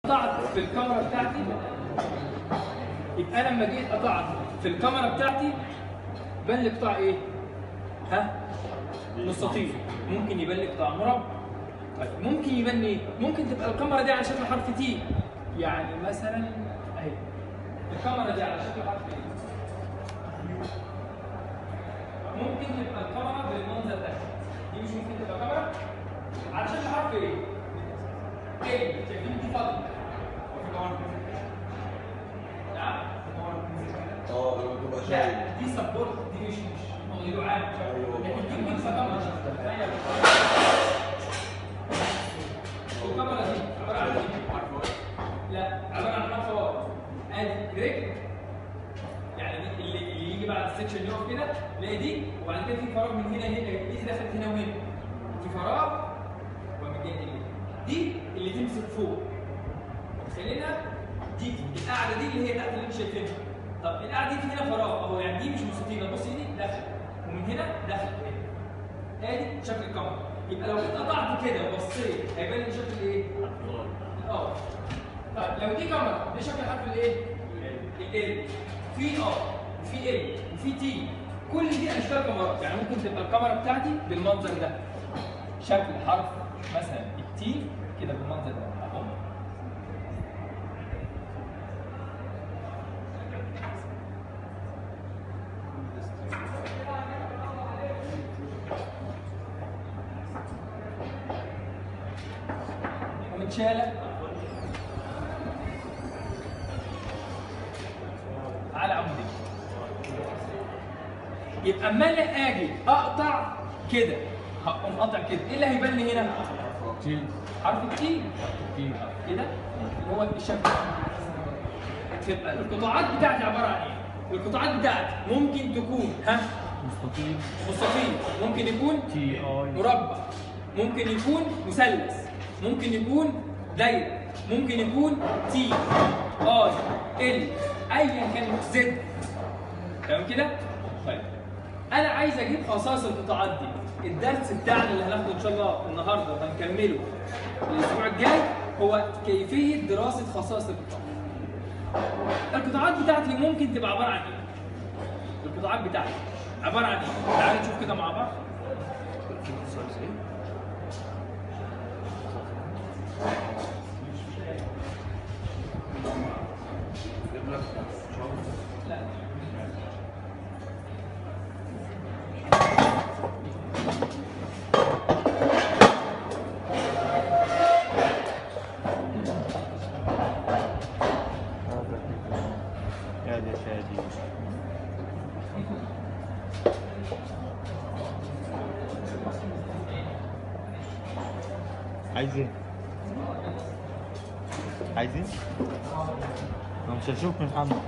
قطعت في الكاميرا بتاعتي يبقى انا لما جيت قطعت في الكاميرا بتاعتي بان لي قطاع ايه؟ ها؟ مستطيل ممكن يبان لي قطاع مربع طيب ممكن يبان لي ايه؟ ممكن تبقى الكاميرا دي على شكل حرف تي يعني مثلا اهي الكاميرا دي على شكل حرف ايه؟ ممكن تبقى الكاميرا بالمنظر ده دي مش ممكن تبقى كاميرا على شكل حرف ايه؟ ايه؟ شايفين دي فاضي نعم اه لما تبقى شايف لا دي سبورت دي مش مش موضوع عام أيوة. لكن دي ممكن كاميرا تخيل الكاميرا دي عباره عن ايه؟ لا عباره عن حرف واو ادي رجل يعني دي اللي, اللي يجي بعد السكشن يقف كده تلاقي دي وبعد كده في فراغ من هنا هنا دي دخلت هنا وهنا في فراغ ومن جهه دي دي اللي تمسك فوق خلينا دي القاعده دي اللي هي تحت اللي انت شايفينها طب القاعده دي في هنا فراغ اهو يعني دي مش مستطيله بص دي دخل ومن هنا دخل هنا ادي شكل الكاميرا يبقى لو انت قطعت كده وبصيت هيبان لي شكل ايه؟ اه طيب لو دي كاميرا دي شكل حرف الايه؟ ال في ار وفي ال وفي تي كل دي اشكال كاميرات يعني ممكن تبقى الكاميرا بتاعتي بالمنظر ده شكل حرف مثلا التي كده بالمنظر ده اهو ومتشالة على عمودين يبقى اما انا اجي اقطع كده هقوم قاطع كده ايه اللي هيبان لي هنا؟ تي حرف التي تي كده اللي هو الشكل تبقى القطاعات بتاعتي عباره عن ايه؟ القطاعات بتاعتي ممكن تكون ها مستطيل مستطيل ممكن يكون تي اي مربع ممكن يكون مثلث ممكن يكون دايره ممكن يكون تي اي ال ايا كان زد تمام كده؟ طيب انا عايز اجيب خصائص القطاعات دي الدرس بتاعنا اللي هناخده ان شاء الله النهارده وهنكمله الاسبوع الجاي هو كيفيه دراسه خصائص القطاع القطاعات بتاعتي ممكن تبقى عباره عن ايه؟ القطاعات بتاعتي عباره عن ايه؟ تعالوا نشوف كده مع بعض لا يا دي شادي عايز ايه؟ عايز ايه؟ أنا مش هشوف من محمد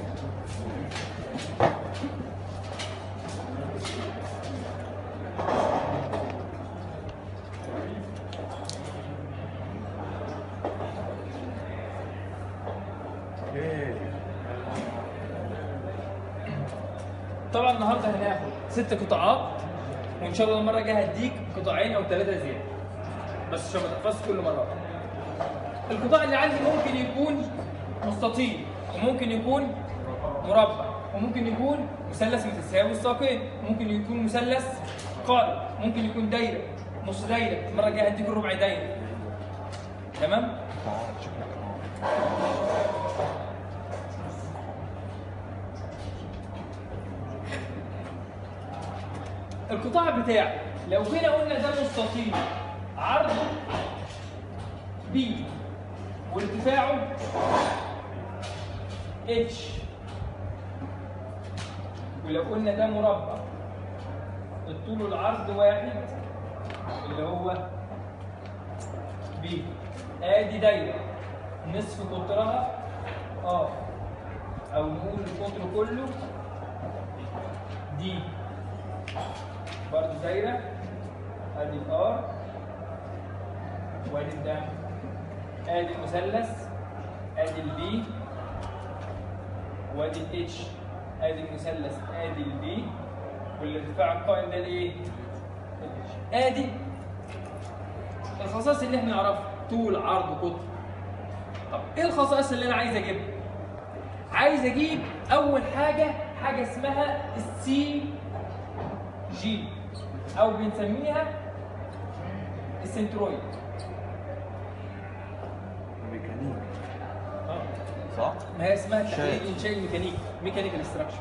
طبعا النهارده هناخد ست قطاعات وان شاء الله المره الجايه هديك قطاعين او ثلاثه زياده بس عشان ما تحفظش كل مره القطاع اللي عندي ممكن يكون مستطيل وممكن يكون مربع وممكن يكون مثلث متساوي الساقين وممكن يكون مثلث قائم ممكن يكون دايره نص دايره المره الجايه هديك الربع دايره تمام القطاع بتاعي لو جينا قلنا ده مستطيل عرضه بي وارتفاعه اتش ولو قلنا ده مربع الطول والعرض واحد اللي هو بي ادي دايره نصف قطرها اه او نقول القطر كله دي برضه دايره ادي الار وادي الدم ادي المثلث ادي البي وادي الاتش ادي المثلث ادي البي والارتفاع القائم ده الايه؟ ادي الخصائص اللي احنا نعرفها طول عرض قطر طب ايه الخصائص اللي انا عايز اجيبها عايز اجيب اول حاجه حاجه اسمها السي جي او بنسميها السنترويد ميكانيك اه صح؟ ما هي اسمها شايف. تحليل انشاء الميكانيك ميكانيكال ستراكشر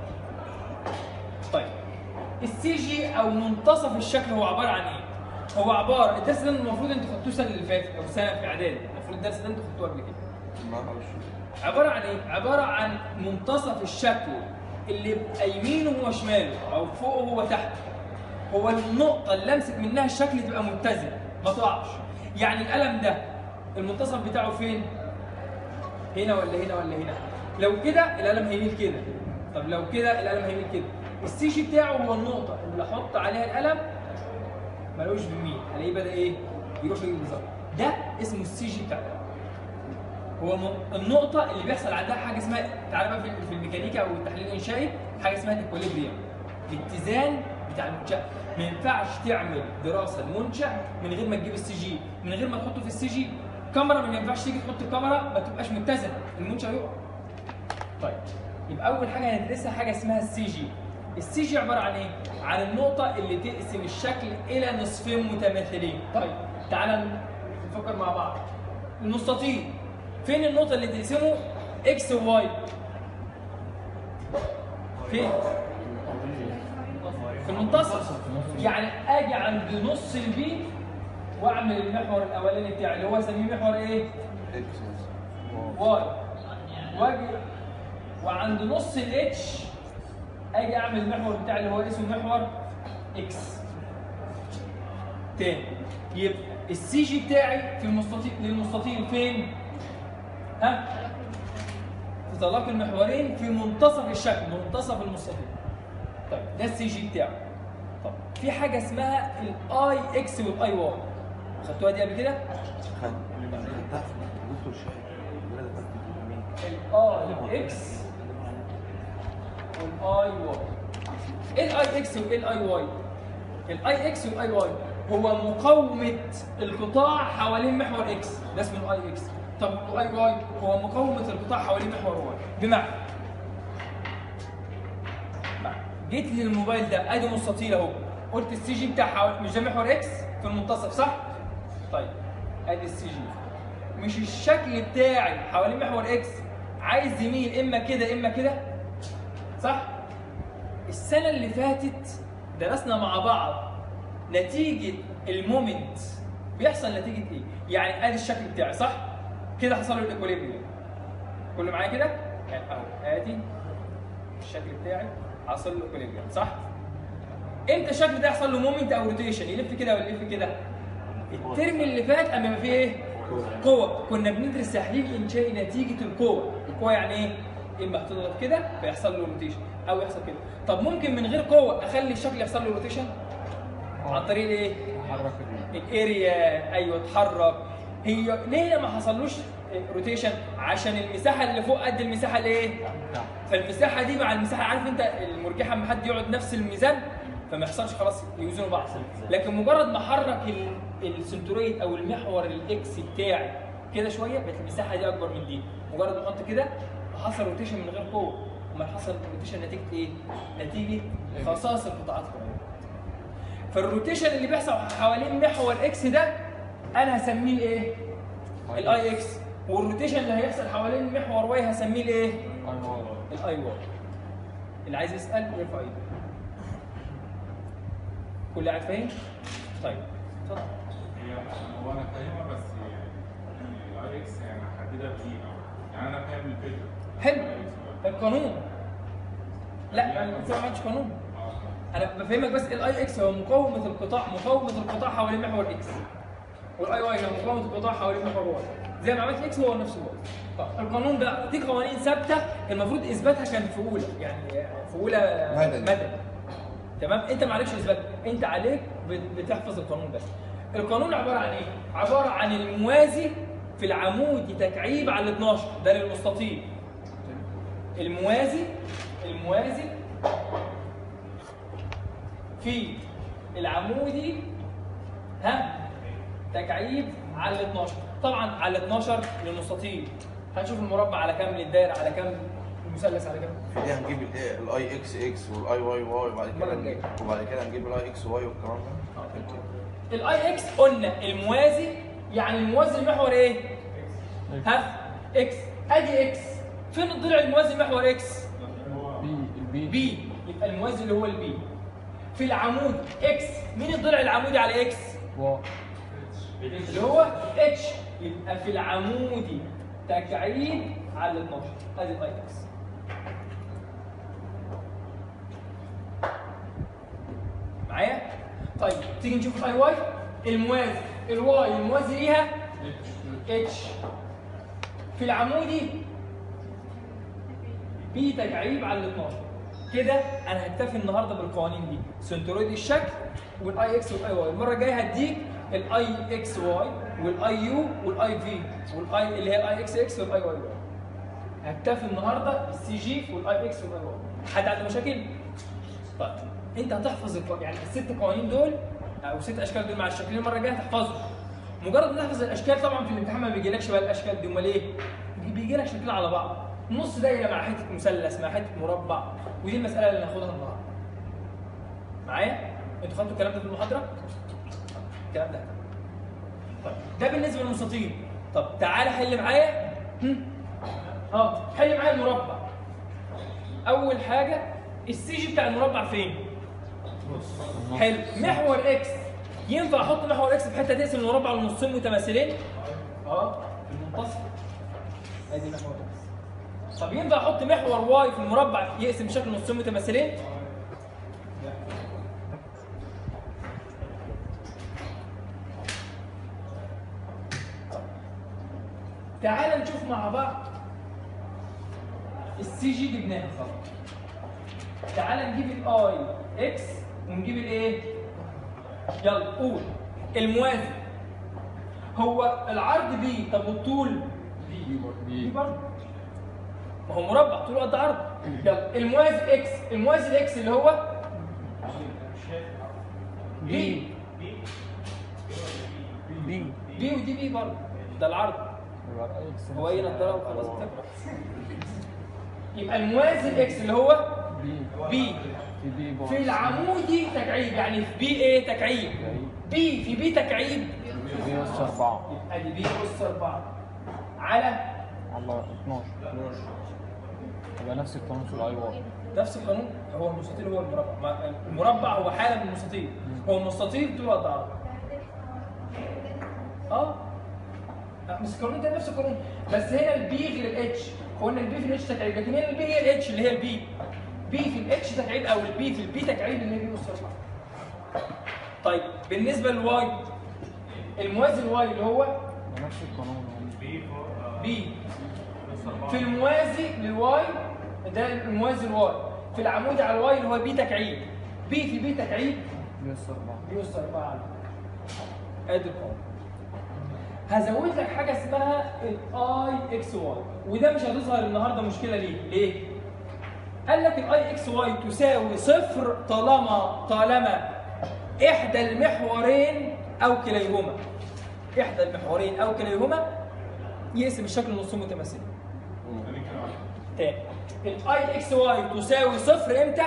طيب السي جي او منتصف الشكل هو عباره عن ايه؟ هو عباره الدرس ده المفروض انتوا خدتوه السنه اللي فاتت او سنه في اعدادي المفروض الدرس ده انتوا خدتوه قبل كده ما اعرفش عباره عن ايه؟ عباره عن منتصف الشكل اللي يبقى يمينه هو شماله او فوقه هو تحته هو النقطه اللي امسك منها الشكل تبقى متزنه ما تقعش يعني القلم ده المنتصف بتاعه فين؟ هنا ولا هنا ولا هنا لو كده القلم هيميل كده طب لو كده القلم هيميل كده السي جي بتاعه هو النقطه اللي احط عليها القلم ملوش بيميل الاقيه بدا ايه يروح يجي بالظبط ده اسمه السي جي بتاع القلم هو م- النقطة اللي بيحصل عندها حاجة اسمها تعالى بقى في في الميكانيكا أو التحليل الإنشائي حاجة اسمها الإكوليبريم الاتزان بتاع المنشأ ما ينفعش تعمل دراسة لمنشأ من غير ما تجيب السي جي من غير ما تحطه في السي جي كاميرا ما ينفعش تيجي تحط الكاميرا ما تبقاش متزنة المنشأ يقع طيب يبقى أول حاجة هندرسها حاجة اسمها السي جي السي جي عبارة عن إيه؟ عن النقطة اللي تقسم الشكل إلى نصفين متماثلين طيب تعالى نفكر مع بعض المستطيل فين النقطة اللي تقسمه اكس وواي؟ فين؟ في المنتصف يعني اجي عند نص البي واعمل المحور الاولاني بتاعي اللي هو اسميه محور ايه؟ اكس واي واجي وعند نص الاتش اجي اعمل المحور بتاعي اللي هو اسمه محور اكس تاني يبقى السي جي بتاعي في المستطيل للمستطيل فين؟ ها؟ في طلاق المحورين في منتصف الشكل منتصف المستطيل طيب ده السي جي بتاعه طب في حاجه اسمها الاي اكس والاي واي خدتوها دي قبل كده؟ خد خدتها في دكتور شاهد الولد ده كان مين؟ الاي اكس والاي واي ايه الاي اكس وايه الاي واي الاي اكس والاي واي هو مقاومه القطاع حوالين محور اكس ده اسمه الاي اكس طب الاي واي هو مقاومه القطاع حوالين محور واي بمعنى بمعنى جيت للموبايل ده ادي مستطيل اهو قلت السي جي بتاع حوالي مش ده محور اكس في المنتصف صح طيب ادي السي جي مش الشكل بتاعي حوالين محور اكس عايز يميل اما كده اما كده صح السنه اللي فاتت درسنا مع بعض نتيجه المومنت بيحصل نتيجه ايه يعني ادي الشكل بتاعي صح كده حصل له الاكوليبريم كله معايا كده يعني اهو ادي الشكل بتاعي حصل له اكوليبريم صح امتى الشكل ده يحصل له مومنت او روتيشن يلف كده ولا يلف كده الترم اللي فات اما يبقى فيه ايه قوة كنا بندرس تحليل انشائي نتيجة القوة القوة يعني ايه اما هتضغط كده فيحصل له روتيشن او يحصل كده طب ممكن من غير قوة اخلي الشكل يحصل له روتيشن عن طريق ايه حرك الاريا ايوه اتحرك هي ليه ما حصلوش روتيشن عشان المساحه اللي فوق قد المساحه اللي ايه فالمساحه دي مع المساحه عارف انت المرجحه لما حد يقعد نفس الميزان فما يحصلش خلاص يوزنوا بعض لكن مجرد ما حرك ال- السنترويد او المحور الاكس بتاعي كده شويه بقت المساحه دي اكبر من دي مجرد ما احط كده حصل روتيشن من غير قوه امال حصل روتيشن نتيجه ايه؟ نتيجه خصائص القطاعات الكهربائيه فالروتيشن اللي بيحصل حوالين محور اكس ده انا هسميه الايه؟ الاي اكس والروتيشن اللي هيحصل حوالين محور واي هسميه الايه؟ الاي واي اللي عايز يسال يرفع ايده كل قاعد فاهم؟ طيب اتفضل هي هو انا فاهمها بس الاي اكس يعني محددها بايه أو- يعني انا فاهم الفكره حلو القانون لا انا لسه ما عملتش قانون انا بفهمك بس الاي اكس هو مقاومه القطاع مقاومه القطاع حوالين محور اكس والاي واي هو مقاومه القطاع حوالين محور واي زي ما عملت الاكس هو نفس الواي طب القانون ده دي قوانين ثابته المفروض اثباتها كان في اولى يعني في اولى مدني. مدني تمام انت ما عليكش اثبات انت عليك بت- بتحفظ القانون بس القانون عباره عن ايه عباره عن الموازي في العمود تكعيب على ال 12 ده للمستطيل الموازي الموازي في العمودي ها تكعيب على ال 12 طبعا على 12 للمستطيل هنشوف المربع على كام للدايره على كام المثلث على كام في دي هنجيب الايه الاي اكس اكس والاي واي واي وبعد المرة كده الجاية. نجيب- وبعد كده نجيب الاي اكس واي والكلام ده الاي اكس قلنا الموازي يعني الموازي المحور ايه؟ ها؟ اكس ادي اكس فين الضلع الموازي المحور اكس؟ بي البي بي يبقى الموازي اللي هو البي في العمود اكس مين الضلع العمودي على اكس؟ واو اللي هو اتش يبقى في العمودي تكعيب على ال 12 ادي الاي اكس معايا؟ طيب تيجي نشوف الاي واي الموازي الواي الموازي ليها اتش في العمودي بي تكعيب على ال 12 كده انا هكتفي النهارده بالقوانين دي سنترويد الشكل والاي اكس والاي واي المره الجايه هديك الاي اكس واي والاي يو والاي في والاي اللي هي الاي اكس اكس والاي واي واي هكتفي النهارده بالسي جي والاي اكس والاي واي حد عنده مشاكل؟ طيب انت هتحفظ الق- يعني الست قوانين دول او ست اشكال دول مع الشكلين المره الجايه هتحفظهم مجرد ما تحفظ الاشكال طبعا في الامتحان ما بيجيلكش بقى الاشكال دي امال ايه؟ بيجي لك شكلها على بعض نص دايره مع حته مثلث مع حته مربع ودي المساله اللي هناخدها النهارده معايا؟ انتوا خدتوا الكلام ده في المحاضره؟ الكلام ده طيب ده بالنسبه للمستطيل طب تعالى حل معايا هم؟ اه حل معايا المربع اول حاجه السي جي بتاع المربع فين؟ حلو محور اكس ينفع احط محور اكس في حته تقسم المربع لنصين متماثلين؟ اه في المنتصف ادي محور اكس طب ينفع احط محور واي في المربع يقسم بشكل نصين متماثلين؟ لا. تعال نشوف مع بعض السي جي جبناها خلاص تعال نجيب الاي اكس ونجيب الايه يلا قول الموازي هو العرض بي طب والطول بي بي برضه ما هو مربع طوله قد عرض يلا الموازي اكس الموازي الاكس اللي هو بي بي بي ودي بي برضه ده العرض يبقى الاكس هو ايه نضاره وخلاص بتفرق يبقى الموازي الاكس اللي هو بي بي في بي بار في العمودي تكعيب يعني في بي ايه تكعيب بي في بي تكعيب بي اس 4 يبقى دي بي اس 4 على على 12 يبقى نفس القانون في الاي واي نفس القانون هو المستطيل هو المربع ما- المربع هو حاله من المستطيل هو المستطيل طول قد عرض اه بس القانون ده نفس القانون بس هنا البي غير الاتش قلنا البي في الاتش تكعيب لكن هنا البي هي الاتش اللي هي البي بي في الاتش تكعيب او البي في البي تكعيب اللي هي بي اس 4 طيب بالنسبه للواي الموازي الواي اللي هو ده نفس القانون بي في الموازي للواي ده الموازي للواي في العمود على الواي اللي هو بي تكعيب بي في بي تكعيب بي اس 4 بي اس 4 ادي القانون هزود لك حاجه اسمها الاي اكس واي وده مش هتظهر النهارده مشكله ليه؟ ليه؟ قال لك الاي اكس واي تساوي صفر طالما طالما احدى المحورين او كليهما احدى المحورين او كليهما يقسم الشكل نصين متماثلين تاني الاي اكس واي تساوي صفر امتى؟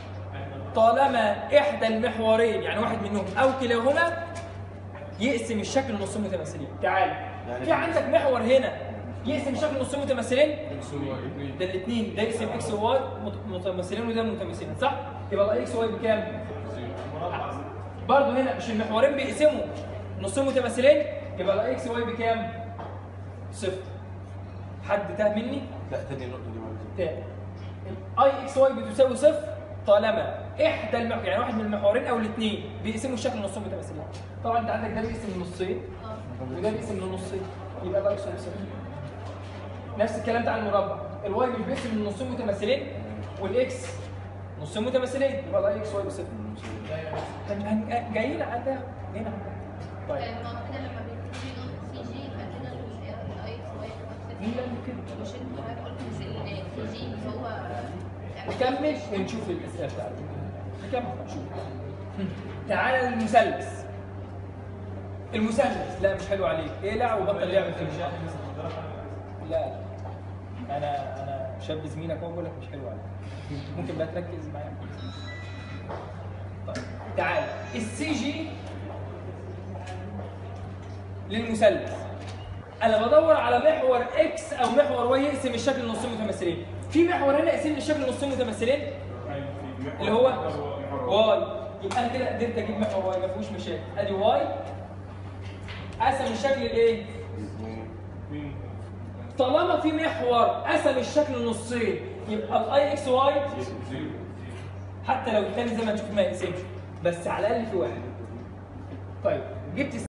طالما احدى المحورين يعني واحد منهم او كلاهما يقسم الشكل نصين متماثلين تعال يعني في عندك محور هنا يقسم الشكل نصين متماثلين ده الاثنين ده يقسم اكس وواي مت- متماثلين وده متماثلين صح يبقى الاي اكس واي بكام برضه هنا مش المحورين بيقسموا نصين متماثلين يبقى الاي اكس واي بكام صفر حد تاه مني لا تاني النقطة دي معلش. تاني اي اكس واي بتساوي صفر طالما احدى المح... يعني واحد من المحورين او الاثنين بيقسموا الشكل نصين متماثلين طبعا انت عندك ده بيقسم نصين وده بيقسم لنصين يبقى الاي اكس واي بصفر نفس الكلام ده على المربع الواي مش بيقسم لنصين متماثلين والاكس نصين متماثلين يبقى الاي اكس واي بصفر هن- هن- جايين على ده جايين على ده طيب ما هو كده لما بيكتب لي سي جي فكده مش الاي اكس واي مين اللي قال كده؟ مش انت حضرتك قلت مش السي جي هو يعني نكمل ونشوف الاسئله بتاعتك نكمل ونشوف تعالى للمثلث المثلث لا مش حلو عليك اقلع وبطل لعب في المشاهد لا انا انا شاب زميلك اهو بقول لك مش حلو عليك ممكن بقى تركز معايا طيب تعال السي جي للمثلث انا بدور على محور اكس او محور واي يقسم الشكل نصين متماثلين في محور هنا يقسم لي الشكل نصين متماثلين اللي هو واي يبقى انا كده قدرت اجيب محور واي ما فيهوش مشاكل ادي واي قسم الشكل الايه طالما في محور قسم الشكل نصين يبقى الاي اكس واي حتى لو الثاني زي ما تشوف ما يقسمش بس على الاقل في واحد طيب جبت